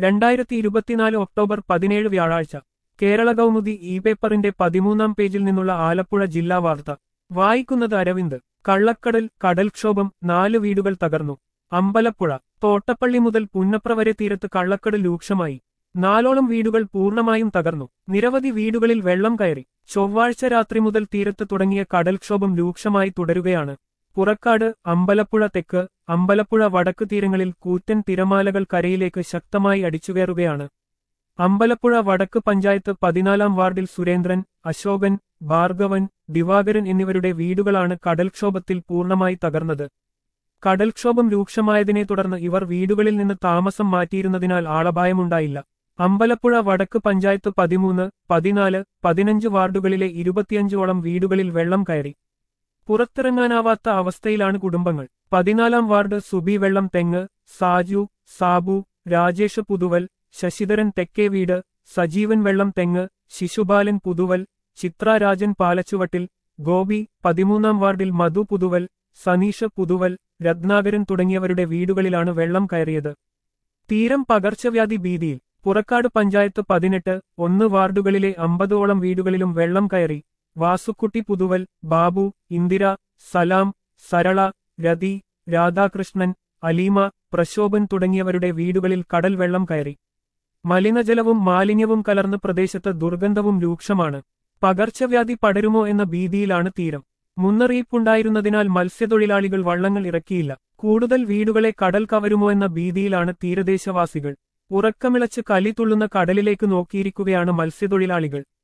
രണ്ടായിരത്തി ഇരുപത്തിനാല് ഒക്ടോബർ പതിനേഴ് വ്യാഴാഴ്ച കേരള കൗമുദി ഇ പേപ്പറിന്റെ പതിമൂന്നാം പേജിൽ നിന്നുള്ള ആലപ്പുഴ ജില്ലാ വാർത്ത വായിക്കുന്നത് അരവിന്ദ് കള്ളക്കടൽ കടൽക്ഷോഭം നാല് വീടുകൾ തകർന്നു അമ്പലപ്പുഴ തോട്ടപ്പള്ളി മുതൽ പുന്നപ്ര വരെ തീരത്ത് കള്ളക്കടൽ രൂക്ഷമായി നാലോളം വീടുകൾ പൂർണ്ണമായും തകർന്നു നിരവധി വീടുകളിൽ വെള്ളം കയറി ചൊവ്വാഴ്ച രാത്രി മുതൽ തീരത്ത് തുടങ്ങിയ കടൽക്ഷോഭം രൂക്ഷമായി തുടരുകയാണ് പുറക്കാട് അമ്പലപ്പുഴ തെക്ക് അമ്പലപ്പുഴ വടക്ക് തീരങ്ങളിൽ കൂറ്റൻ തിരമാലകൾ കരയിലേക്ക് ശക്തമായി അടിച്ചുകയറുകയാണ് അമ്പലപ്പുഴ വടക്ക് പഞ്ചായത്ത് പതിനാലാം വാർഡിൽ സുരേന്ദ്രൻ അശോകൻ ഭാർഗവൻ ദിവാകരൻ എന്നിവരുടെ വീടുകളാണ് കടൽക്ഷോഭത്തിൽ പൂർണ്ണമായി തകർന്നത് കടൽക്ഷോഭം രൂക്ഷമായതിനെ തുടർന്ന് ഇവർ വീടുകളിൽ നിന്ന് താമസം മാറ്റിയിരുന്നതിനാൽ ആളപായമുണ്ടായില്ല അമ്പലപ്പുഴ വടക്ക് പഞ്ചായത്ത് പതിമൂന്ന് പതിനാല് പതിനഞ്ച് വാർഡുകളിലെ ഇരുപത്തിയഞ്ചോളം വീടുകളിൽ വെള്ളം കയറി പുറത്തിറങ്ങാനാവാത്ത അവസ്ഥയിലാണ് കുടുംബങ്ങൾ പതിനാലാം വാർഡ് സുബി വെള്ളം തെങ്ങ് സാജു സാബു രാജേഷ് പുതുവൽ ശശിധരൻ തെക്കേ വീട് സജീവൻ വെള്ളം തെങ്ങ് ശിശുപാലൻ പുതുവൽ ചിത്രാരാജൻ പാലച്ചുവട്ടിൽ ഗോപി പതിമൂന്നാം വാർഡിൽ മധു പുതുവൽ സനീഷ് പുതുവൽ രത്നാകരൻ തുടങ്ങിയവരുടെ വീടുകളിലാണ് വെള്ളം കയറിയത് തീരം പകർച്ചവ്യാധി ഭീതിയിൽ പുറക്കാട് പഞ്ചായത്ത് പതിനെട്ട് ഒന്ന് വാർഡുകളിലെ അമ്പതോളം വീടുകളിലും വെള്ളം കയറി വാസുക്കുട്ടി പുതുവൽ ബാബു ഇന്ദിര സലാം സരള രതി രാധാകൃഷ്ണൻ അലീമ പ്രശോഭൻ തുടങ്ങിയവരുടെ വീടുകളിൽ കടൽ വെള്ളം കയറി മലിനജലവും മാലിന്യവും കലർന്ന് പ്രദേശത്ത് ദുർഗന്ധവും രൂക്ഷമാണ് പകർച്ചവ്യാധി പടരുമോ എന്ന ഭീതിയിലാണ് തീരം മുന്നറിയിപ്പുണ്ടായിരുന്നതിനാൽ മത്സ്യത്തൊഴിലാളികൾ വള്ളങ്ങൾ ഇറക്കിയില്ല കൂടുതൽ വീടുകളെ കടൽ കവരുമോ എന്ന ഭീതിയിലാണ് തീരദേശവാസികൾ ഉറക്കമിളച്ച് കലി തുള്ളുന്ന കടലിലേക്ക് നോക്കിയിരിക്കുകയാണ് മത്സ്യത്തൊഴിലാളികൾ